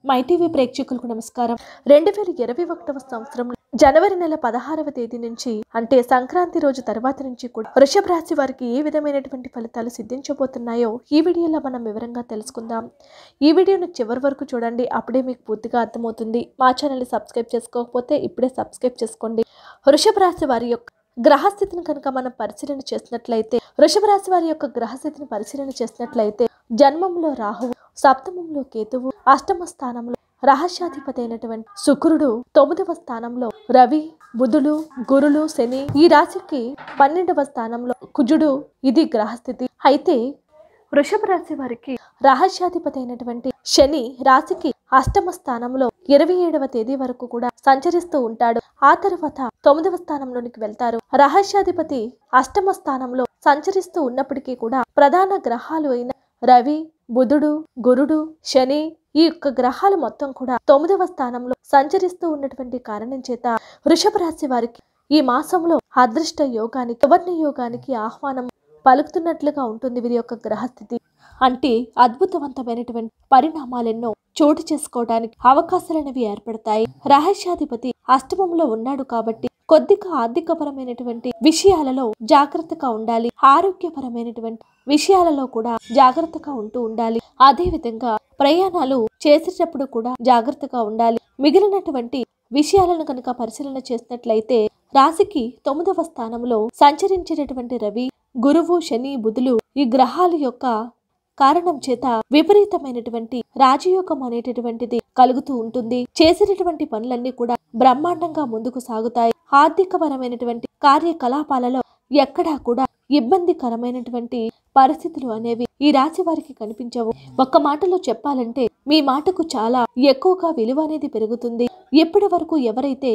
my TV ప్రేక్షకులకు నమస్కారం రెండు వేల ఇరవై ఒకటవ సంవత్సరం జనవరి నెల పదహారవ తేదీ నుంచి అంటే సంక్రాంతి రోజు తర్వాత నుంచి కూడా వృషభ రాశి వారికి ఏ విధమైనటువంటి ఫలితాలు సిద్ధించబోతున్నాయో ఈ వీడియోలో మనం వివరంగా తెలుసుకుందాం ఈ వీడియోను చివరి వరకు చూడండి అప్పుడే మీకు పూర్తిగా అర్థమవుతుంది మా ఛానల్ని సబ్స్క్రైబ్ చేసుకోకపోతే ఇప్పుడే సబ్స్క్రైబ్ చేసుకోండి వృషభ రాశి వారి యొక్క గ్రహస్థితిని కనుక మనం పరిశీలన చేసినట్లయితే వృషభ రాశి వారి యొక్క గ్రహస్థితిని పరిశీలన చేసినట్లయితే జన్మంలో రాహువు సప్తమంలో కేతువు అష్టమ స్థానంలో రహస్యాధిపతి అయినటువంటి శుక్రుడు తొమ్మిదవ స్థానంలో రవి బుధుడు గురులు శని ఈ రాశికి పన్నెండవ స్థానంలో కుజుడు ఇది గ్రహస్థితి అయితే వృషభ రాశి వారికి రహస్యాధిపతి అయినటువంటి శని రాశికి అష్టమ స్థానంలో ఇరవై ఏడవ తేదీ వరకు కూడా సంచరిస్తూ ఉంటాడు ఆ తర్వాత తొమ్మిదవ స్థానంలోనికి వెళ్తారు రహస్యాధిపతి అష్టమ స్థానంలో సంచరిస్తూ ఉన్నప్పటికీ కూడా ప్రధాన గ్రహాలు అయిన రవి బుధుడు గురుడు శని ఈ యొక్క గ్రహాలు మొత్తం కూడా తొమ్మిదవ స్థానంలో సంచరిస్తూ ఉన్నటువంటి కారణం చేత వృషభ రాశి వారికి ఈ మాసంలో అదృష్ట యోగానికి సువర్ణ యోగానికి ఆహ్వానం పలుకుతున్నట్లుగా ఉంటుంది వీరి యొక్క గ్రహస్థితి అంటే అద్భుతవంతమైనటువంటి పరిణామాలెన్నో చోటు చేసుకోవడానికి అవకాశాలనేవి ఏర్పడతాయి రహస్యాధిపతి అష్టమంలో ఉన్నాడు కాబట్టి కొద్దిగా ఆర్థికపరమైనటువంటి విషయాలలో జాగ్రత్తగా ఉండాలి ఆరోగ్యపరమైనటువంటి విషయాలలో కూడా జాగ్రత్తగా ఉంటూ ఉండాలి అదే విధంగా ప్రయాణాలు చేసేటప్పుడు కూడా జాగ్రత్తగా ఉండాలి మిగిలినటువంటి విషయాలను కనుక పరిశీలన చేసినట్లయితే రాశికి తొమ్మిదవ స్థానంలో సంచరించేటటువంటి రవి గురువు శని బుధులు ఈ గ్రహాల యొక్క కారణం చేత విపరీతమైనటువంటి రాజయోగం అనేటటువంటిది కలుగుతూ ఉంటుంది చేసేటటువంటి పనులన్నీ కూడా బ్రహ్మాండంగా ముందుకు సాగుతాయి ఆర్థికపరమైనటువంటి కార్యకలాపాలలో ఎక్కడా కూడా ఇబ్బందికరమైనటువంటి పరిస్థితులు అనేవి ఈ రాశి వారికి కనిపించవు ఒక్క మాటలో చెప్పాలంటే మీ మాటకు చాలా ఎక్కువగా విలువ అనేది పెరుగుతుంది ఎప్పటి వరకు ఎవరైతే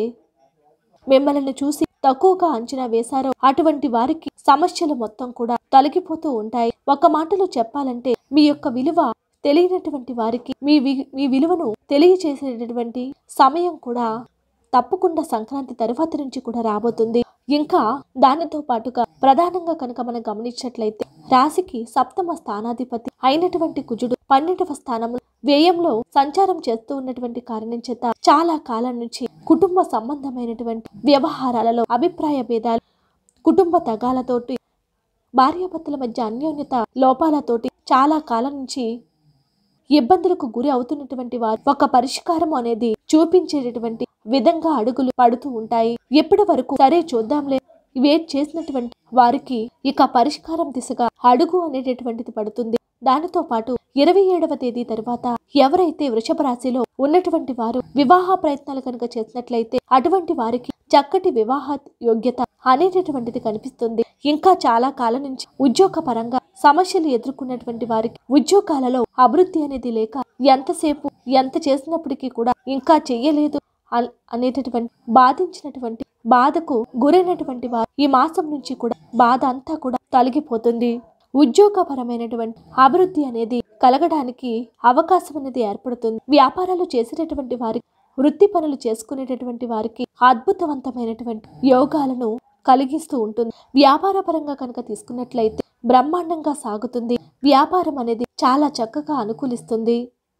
మిమ్మల్ని చూసి తక్కువగా అంచనా వేశారో అటువంటి వారికి సమస్యలు మొత్తం కూడా తొలగిపోతూ ఉంటాయి ఒక మాటలో చెప్పాలంటే మీ యొక్క విలువ తెలియనటువంటి వారికి మీ వి- మీ విలువను తెలియచేసేటటువంటి సమయం కూడా తప్పకుండా సంక్రాంతి తరువాత నుంచి కూడా రాబోతుంది ఇంకా దానితో పాటుగా ప్రధానంగా కనుక మనం గమనించినట్లయితే రాశికి సప్తమ స్థానాధిపతి అయినటువంటి కుజుడు పన్నెండవ స్థానంలో వ్యయంలో సంచారం చేస్తూ ఉన్నటువంటి కారణం చేత చాలా కాలం నుంచి కుటుంబ సంబంధమైనటువంటి వ్యవహారాలలో అభిప్రాయ భేదాలు కుటుంబ తగాలతోటి భార్యాభర్తల మధ్య అన్యోన్యత లోపాలతోటి చాలా కాలం నుంచి ఇబ్బందులకు గురి అవుతున్నటువంటి వారు ఒక పరిష్కారం అనేది చూపించేటటువంటి విధంగా అడుగులు పడుతూ ఉంటాయి ఎప్పటి వరకు సరే చూద్దాంలే వెయిట్ చేసినటువంటి వారికి ఇక పరిష్కారం దిశగా అడుగు అనేటటువంటిది పడుతుంది దానితో పాటు ఇరవై ఏడవ తేదీ తర్వాత ఎవరైతే వృషభ రాశిలో ఉన్నటువంటి వారు వివాహ ప్రయత్నాలు కనుక చేసినట్లయితే అటువంటి వారికి చక్కటి వివాహ యోగ్యత అనేటటువంటిది కనిపిస్తుంది ఇంకా చాలా కాలం నుంచి ఉద్యోగ పరంగా సమస్యలు ఎదుర్కొన్నటువంటి వారికి ఉద్యోగాలలో అభివృద్ధి అనేది లేక ఎంతసేపు ఎంత చేసినప్పటికీ కూడా ఇంకా చెయ్యలేదు అన్- అనేటటువంటి బాధించినటువంటి బాధకు గురైనటువంటి వారు ఈ మాసం నుంచి కూడా బాధ అంతా కూడా తొలగిపోతుంది ఉద్యోగపరమైనటువంటి అభివృద్ధి అనేది కలగడానికి అవకాశం అనేది ఏర్పడుతుంది వ్యాపారాలు చేసేటటువంటి వారికి వృత్తి పనులు చేసుకునేటటువంటి వారికి అద్భుతవంతమైనటువంటి యోగాలను కలిగిస్తూ ఉంటుంది వ్యాపార పరంగా కనుక తీసుకున్నట్లయితే బ్రహ్మాండంగా సాగుతుంది వ్యాపారం అనేది చాలా చక్కగా అనుకూలిస్తుంది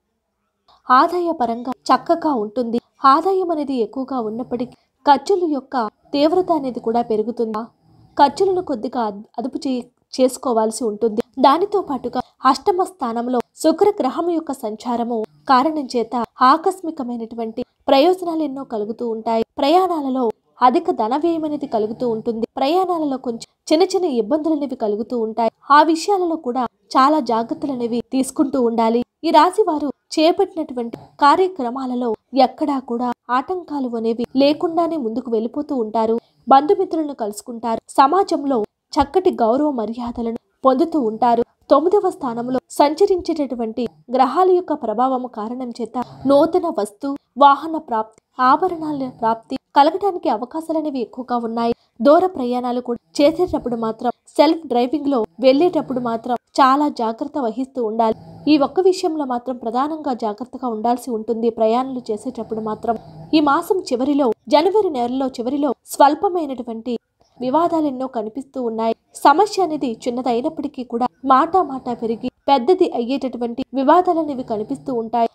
ఆదాయ పరంగా చక్కగా ఉంటుంది ఆదాయం అనేది ఎక్కువగా ఉన్నప్పటికీ ఖర్చుల యొక్క తీవ్రత అనేది కూడా పెరుగుతుంది ఖర్చులను కొద్దిగా అద్- అదుపు చే చేసుకోవాల్సి ఉంటుంది దానితో పాటుగా అష్టమ స్థానంలో శుక్ర గ్రహం యొక్క సంచారము కారణం చేత ఆకస్మికమైనటువంటి ప్రయోజనాలు ఎన్నో కలుగుతూ ఉంటాయి ప్రయాణాలలో అధిక ధన వ్యయం అనేది కలుగుతూ ఉంటుంది ప్రయాణాలలో కొంచెం చిన్న చిన్న ఇబ్బందులు అనేవి కలుగుతూ ఉంటాయి ఆ విషయాలలో కూడా చాలా జాగ్రత్తలు అనేవి తీసుకుంటూ ఉండాలి ఈ రాశి వారు చేపట్టినటువంటి కార్యక్రమాలలో ఎక్కడా కూడా ఆటంకాలు అనేవి లేకుండానే ముందుకు వెళ్ళిపోతూ ఉంటారు బంధుమిత్రులను కలుసుకుంటారు సమాజంలో చక్కటి గౌరవ మర్యాదలను పొందుతూ ఉంటారు తొమ్మిదవ స్థానంలో సంచరించేటటువంటి గ్రహాల యొక్క ప్రభావము కారణం చేత నూతన వస్తు వాహన ప్రాప్తి ఆభరణాల ప్రాప్తి కలగడానికి అవకాశాలు అనేవి ఎక్కువగా ఉన్నాయి దూర ప్రయాణాలు కూడా చేసేటప్పుడు మాత్రం సెల్ఫ్ డ్రైవింగ్ లో వెళ్ళేటప్పుడు మాత్రం చాలా జాగ్రత్త వహిస్తూ ఉండాలి ఈ ఒక్క విషయంలో మాత్రం ప్రధానంగా జాగ్రత్తగా ఉండాల్సి ఉంటుంది ప్రయాణాలు చేసేటప్పుడు మాత్రం ఈ మాసం చివరిలో జనవరి నెలలో చివరిలో స్వల్పమైనటువంటి వివాదాలు ఎన్నో కనిపిస్తూ ఉన్నాయి సమస్య అనేది చిన్నదైనప్పటికీ కూడా మాట మాట పెరిగి పెద్దది అయ్యేటటువంటి వివాదాలు అనేవి కనిపిస్తూ ఉంటాయి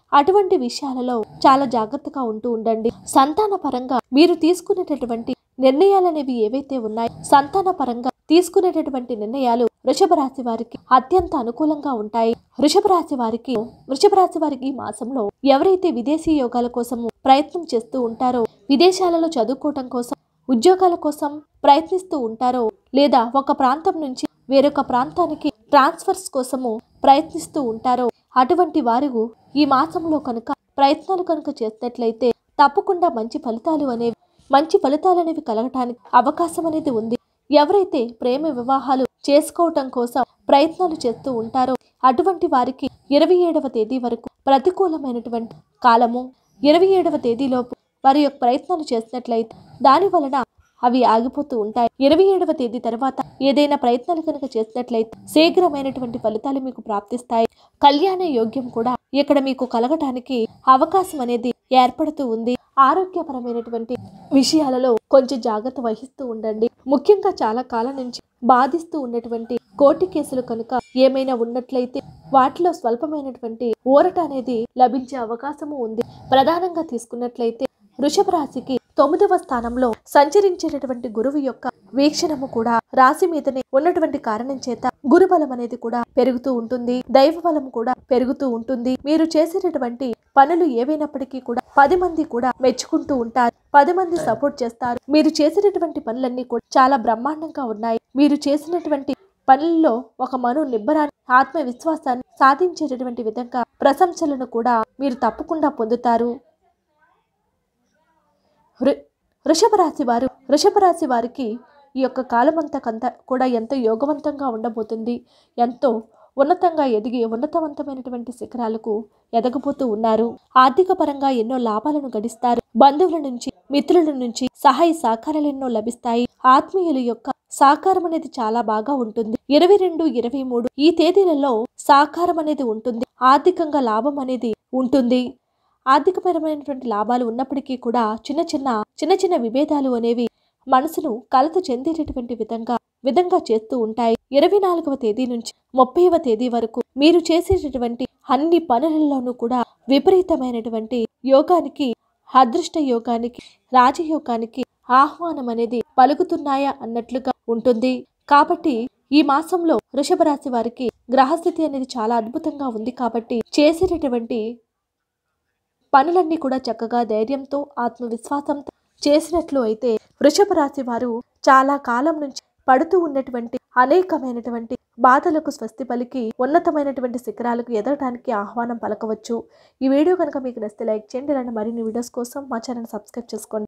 అటువంటి విషయాలలో చాలా జాగ్రత్తగా ఉంటూ ఉండండి సంతాన పరంగా మీరు తీసుకునేటటువంటి నిర్ణయాలనేవి ఏవైతే ఉన్నాయో సంతాన పరంగా తీసుకునేటటువంటి నిర్ణయాలు వృషభ రాశి వారికి అత్యంత అనుకూలంగా ఉంటాయి వృషభ రాశి వారికి వృషభ రాశి వారికి ఈ మాసంలో ఎవరైతే విదేశీ యోగాల కోసం ప్రయత్నం చేస్తూ ఉంటారో విదేశాలలో చదువుకోవటం కోసం ఉద్యోగాల కోసం ప్రయత్నిస్తూ ఉంటారో లేదా ఒక ప్రాంతం నుంచి వేరొక ప్రాంతానికి ట్రాన్స్ఫర్స్ కోసము ప్రయత్నిస్తూ ఉంటారో అటువంటి వారు ఈ మాసంలో కనుక ప్రయత్నాలు కనుక చేసినట్లయితే తప్పకుండా మంచి ఫలితాలు అనేవి మంచి ఫలితాలు అనేవి కలగటానికి అవకాశం అనేది ఉంది ఎవరైతే ప్రేమ వివాహాలు చేసుకోవటం కోసం ప్రయత్నాలు చేస్తూ ఉంటారో అటువంటి వారికి ఇరవై ఏడవ తేదీ వరకు ప్రతికూలమైనటువంటి కాలము ఇరవై ఏడవ తేదీలోపు వారి యొక్క ప్రయత్నాలు చేసినట్లయితే దాని వలన అవి ఆగిపోతూ ఉంటాయి ఇరవై ఏడవ తేదీ తర్వాత ఏదైనా ప్రయత్నాలు కనుక చేసినట్లయితే శీఘ్రమైనటువంటి ఫలితాలు మీకు ప్రాప్తిస్తాయి కళ్యాణ యోగ్యం కూడా ఇక్కడ మీకు కలగటానికి అవకాశం అనేది ఏర్పడుతూ ఉంది ఆరోగ్యపరమైనటువంటి విషయాలలో కొంచెం జాగ్రత్త వహిస్తూ ఉండండి ముఖ్యంగా చాలా కాలం నుంచి బాధిస్తూ ఉన్నటువంటి కోర్టు కేసులు కనుక ఏమైనా ఉన్నట్లయితే వాటిలో స్వల్పమైనటువంటి ఊరట అనేది లభించే అవకాశము ఉంది ప్రధానంగా తీసుకున్నట్లయితే వృషభ రాశికి తొమ్మిదవ స్థానంలో సంచరించేటటువంటి గురువు యొక్క వీక్షణము కూడా రాశి మీదనే ఉన్నటువంటి కారణం చేత గురుబలం అనేది కూడా పెరుగుతూ ఉంటుంది దైవ బలం కూడా పెరుగుతూ ఉంటుంది మీరు చేసేటటువంటి పనులు ఏవైనప్పటికీ కూడా పది మంది కూడా మెచ్చుకుంటూ ఉంటారు పది మంది సపోర్ట్ చేస్తారు మీరు చేసేటటువంటి పనులన్నీ కూడా చాలా బ్రహ్మాండంగా ఉన్నాయి మీరు చేసినటువంటి పనుల్లో ఒక మను నిబ్బరాన్ని ఆత్మవిశ్వాసాన్ని సాధించేటటువంటి విధంగా ప్రశంసలను కూడా మీరు తప్పకుండా పొందుతారు వృ- వృషభ రాశి వారు వృషభ రాశి వారికి ఈ యొక్క కాలమంతా కంత కూడా ఎంతో యోగవంతంగా ఉండబోతుంది ఎంతో ఉన్నతంగా ఎదిగి ఉన్నతవంతమైనటువంటి శిఖరాలకు ఎదగబోతూ ఉన్నారు ఆర్థిక పరంగా ఎన్నో లాభాలను గడిస్తారు బంధువుల నుంచి మిత్రుల నుంచి సహాయ సహకారాలు ఎన్నో లభిస్తాయి ఆత్మీయుల యొక్క సహకారం అనేది చాలా బాగా ఉంటుంది ఇరవై రెండు ఇరవై మూడు ఈ తేదీలలో సహకారం అనేది ఉంటుంది ఆర్థికంగా లాభం అనేది ఉంటుంది ఆర్థికపరమైనటువంటి లాభాలు ఉన్నప్పటికీ కూడా చిన్న చిన్న చిన్న చిన్న విభేదాలు అనేవి మనసును కలత చెందేటటువంటి విధంగా విధంగా చేస్తూ ఉంటాయి ఇరవై నాలుగవ తేదీ నుంచి ముప్పైవ తేదీ వరకు మీరు చేసేటటువంటి అన్ని పనులలోనూ కూడా విపరీతమైనటువంటి యోగానికి అదృష్ట యోగానికి రాజయోగానికి ఆహ్వానం అనేది పలుకుతున్నాయా అన్నట్లుగా ఉంటుంది కాబట్టి ఈ మాసంలో వృషభ రాశి వారికి గ్రహస్థితి అనేది చాలా అద్భుతంగా ఉంది కాబట్టి చేసేటటువంటి పనులన్నీ కూడా చక్కగా ధైర్యంతో ఆత్మవిశ్వాసంతో చేసినట్లు అయితే వృషభ రాశి వారు చాలా కాలం నుంచి పడుతూ ఉన్నటువంటి అనేకమైనటువంటి బాధలకు స్వస్తి పలికి ఉన్నతమైనటువంటి శిఖరాలకు ఎదగడానికి ఆహ్వానం పలకవచ్చు ఈ వీడియో కనుక మీకు నచ్చితే లైక్ చేయండి ఇలాంటి మరిన్ని వీడియోస్ కోసం మా ఛానల్ సబ్స్క్రైబ్ చేసుకోండి